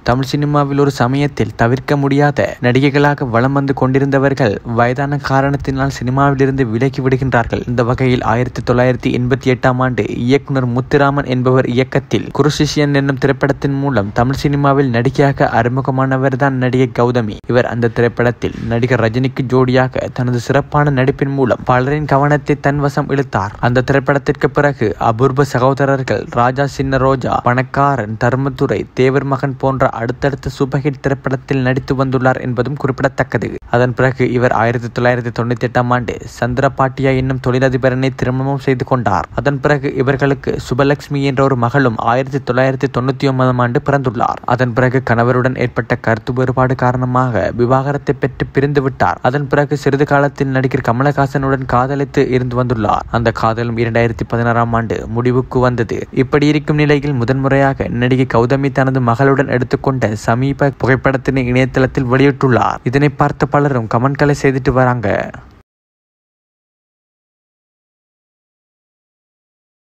தமிழ் சினிமாவில் ஒரு சமயத்தில் தவிர்க்க முடியாத நடிகைகளாக வலம் வந்து கொண்டிருந்தவர்கள் வயதான காரணத்தினால் சினிமாவிலிருந்து விலகி விடுகின்றார்கள் இந்த வகையில் ஆயிரத்தி தொள்ளாயிரத்தி எண்பத்தி எட்டாம் ஆண்டு இயக்குனர் முத்துராமன் என்பவர் இயக்கத்தில் குருசிஷியன் என்னும் திரைப்படத்தின் மூலம் தமிழ் சினிமாவில் நடிகையாக அறிமுகமானவர் தான் நடிகை கௌதமி இவர் அந்த திரைப்படத்தில் நடிகர் ரஜினிக்கு ஜோடியாக தனது சிறப்பான நடிப்பின் மூலம் பலரின் கவனத்தை தன்வசம் இழுத்தார் அந்த திரைப்படத்திற்கு பிறகு அபூர்வ சகோதரர்கள் ராஜா சின்ன ரோஜா பணக்காரன் தர்மதுரை தேவர் மகன் போன்ற அடுத்தடுத்த சூப்பர் ஹிட் திரைப்படத்தில் நடித்து வந்துள்ளார் என்பதும் குறிப்பிடத்தக்கது அதன் பிறகு இவர் ஆயிரத்தி தொள்ளாயிரத்தி தொண்ணூத்தி எட்டாம் ஆண்டு சந்திர பாட்டியா என்னும் தொழிலதிபரனை திருமணம் செய்து கொண்டார் அதன் பிறகு இவர்களுக்கு சுபலட்சுமி என்ற ஒரு மகளும் ஆயிரத்தி தொள்ளாயிரத்தி தொண்ணூத்தி ஒன்பதாம் ஆண்டு பிறந்துள்ளார் அதன் பிறகு கணவருடன் ஏற்பட்ட கருத்து வேறுபாடு காரணமாக விவாகரத்தை பெற்று பிரிந்து விட்டார் அதன் பிறகு சிறிது காலத்தில் நடிகர் கமலஹாசனுடன் காதலித்து இருந்து வந்துள்ளார் அந்த காதலும் இரண்டாயிரத்தி பதினாறாம் ஆண்டு முடிவுக்கு வந்தது இப்படி இருக்கும் நிலையில் முதன்முறையாக நடிகை கௌதமி தனது மகளுடன் எடுத்துக்கொண்ட சமீப புகைப்படத்தினை இணையதளத்தில் வெளியிட்டுள்ளார் இதனை பார்த்த பலரும் கமெண்ட்களை செய்துட்டு வராங்க